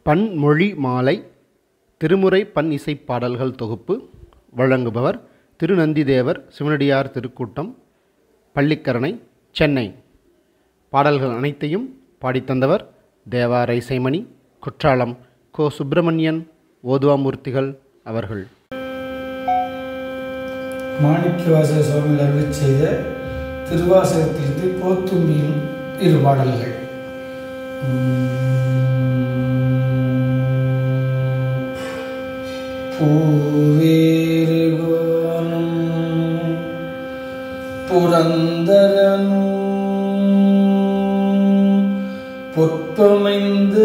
பன்மொழி மாலை திருமுறை பண் இசைப் பாடல்கள் தொகுப்பு வழங்குபவர் திருநந்திதேவர் சிவனடியார் திருக்கூட்டம் பள்ளிக்கரணை சென்னை பாடல்கள் அனைத்தையும் பாடித்தந்தவர் தேவார இசைமணி குற்றாலம் கோ சுப்பிரமணியன் ஓதுவாமூர்த்திகள் அவர்கள் மாணிக்கவாசக சுவாமிகள் அருளி செய்த திருவாசகத்திலிருந்து போத்தும்பியின் இரு பாடல்கள் பூவேறுகோனும் புரந்தரனும் பொற்பமைந்த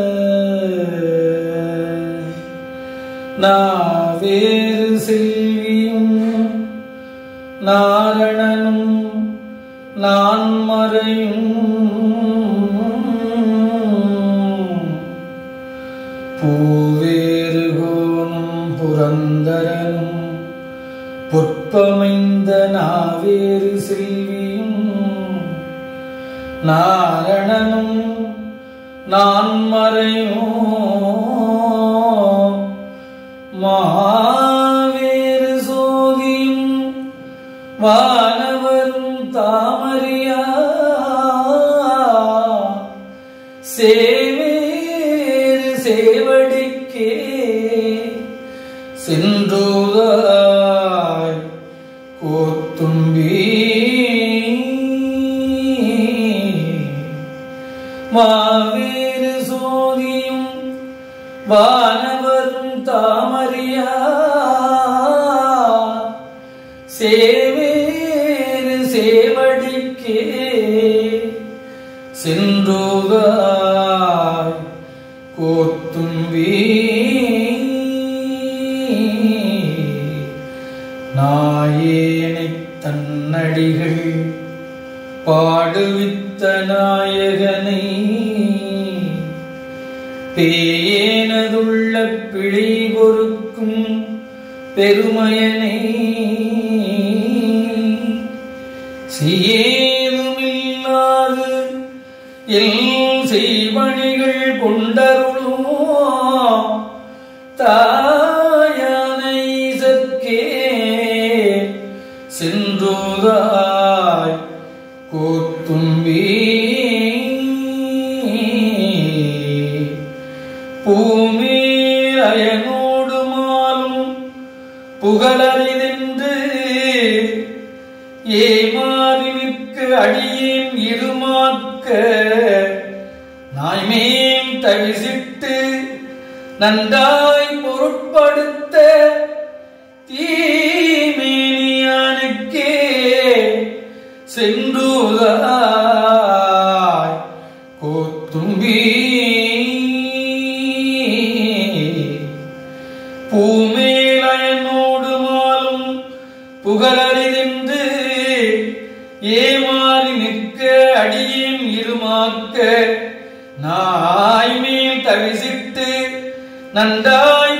நாவேறு செல்வியும் நாரணனும் நான்மறையும் பூவேறுகோனும் புரந்தரனும் பொற்பமைந்த நாவேறு செல்வியும் நாரணனும் நான்மறையும் மாவேறு சோதியும் வானவரும் தாமரியா சேவேறு சேவடிக்கே சென்றோதாய் கோத்தும்பி மாவேறு சோதியும் வானவரும் தாமரியா சேவேறு சேவடிக்கே சென்றோதாய் கோத்தும்பி நாயேனைத் தன்னடிகள் பாடுவித்த நாயகனை பேயேனதுள்ள பிழை பொறுக்கும் பெருமையனை சியேதுமில்லாது எல் செய்வணிகள் கொண்டருளும் தாயானை சற்கே சென்றோதாய் கோத்தும்பி பூமீர் அயனோடு மாலும் புகழறிதென்று ஏமாறிவிற்கு அடியேன் இருமாக்க நாய்மேம் தவிசிட்டு நன்றாய் பொருட்படுத்த தீமேனியானுக்கே சென்றுதாய் கோத்தும்பி பூமேலயனோடு மாலும் புகழறிதென்று ஏமாறி நிற்க அடியேன் இருமாக்க நாய்மேல் தவிசிட்டு நன்றாய்